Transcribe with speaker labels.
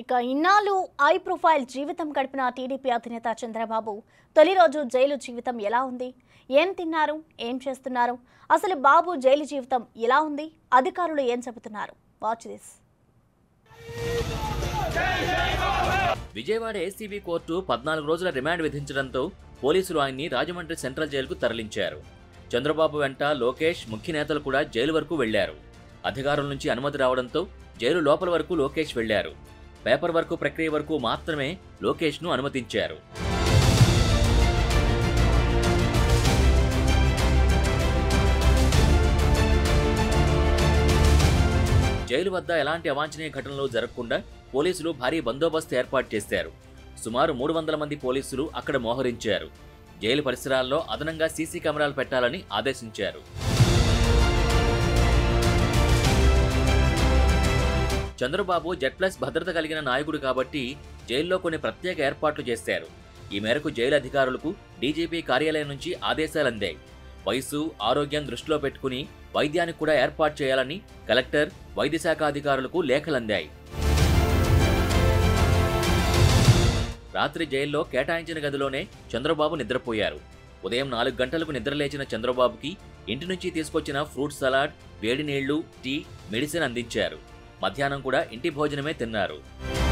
Speaker 1: ఇక ఇన్నాళ్ళు high profile జీవితం గడిపిన టీడీపీ అధినేత చంద్రబాబు తొలి రోజు జైలు జీవితం ఎలా ఉంది ఏం తిన్నారు ఏం చేస్తున్నారు అసలు బాబు జైలు జీవితం ఎలా ఉంది అధికారులు ఏం చెబుతున్నారు watch this
Speaker 2: Vijayawada ACB court పద్నాలుగు రోజుల రిమాండ్ విధించడంతో పోలీసులు ఆయన్ని రాజమండ్రి సెంట్రల్ జైలుకు తరలించారు చంద్రబాబు వెంట లోకేష్ ముఖ్య నేతలు కూడా జైలు వరకు వెళ్లారు అధికారుల నుంచి అనుమతి రావడంతో జైలు లోపల వరకు లోకేష్ వెళ్లారు పేపర్ వర్క్ ప్రక్రియ వరకు మాత్రమే లోకేష్ను అనుమతించారు జైలు వద్ద ఎలాంటి అవాంఛనీయ ఘటనలు జరగకుండా పోలీసులు భారీ బందోబస్తు ఏర్పాటు చేశారు సుమారు మూడు వందల మంది పోలీసులు అక్కడ మోహరించారు జైలు పరిసరాల్లో అదనంగా సీసీ కెమెరాలు పెట్టాలని ఆదేశించారు చంద్రబాబు జెడ్ ప్లస్ భద్రత కలిగిన నాయకుడు కాబట్టి జైల్లో కొన్ని ప్రత్యేక ఏర్పాట్లు చేశారు ఈ మేరకు జైలు అధికారులకు డీజీపీ కార్యాలయం నుంచి ఆదేశాలు అందాయి వయసు ఆరోగ్యం దృష్టిలో పెట్టుకుని వైద్యానికి కూడా ఏర్పాటు చేయాలని కలెక్టర్ వైద్య శాఖ అధికారులకు లేఖలందాయి రాత్రి జైల్లో కేటాయించిన గదిలోనే చంద్రబాబు నిద్రపోయారు ఉదయం నాలుగు గంటలకు నిద్రలేచిన చంద్రబాబుకి ఇంటి నుంచి తీసుకొచ్చిన ఫ్రూట్ సలాడ్ వేడి నీళ్లు టీ మెడిసిన్ అందించారు మధ్యాహ్నం కూడా ఇంటి భోజనమే తిన్నారు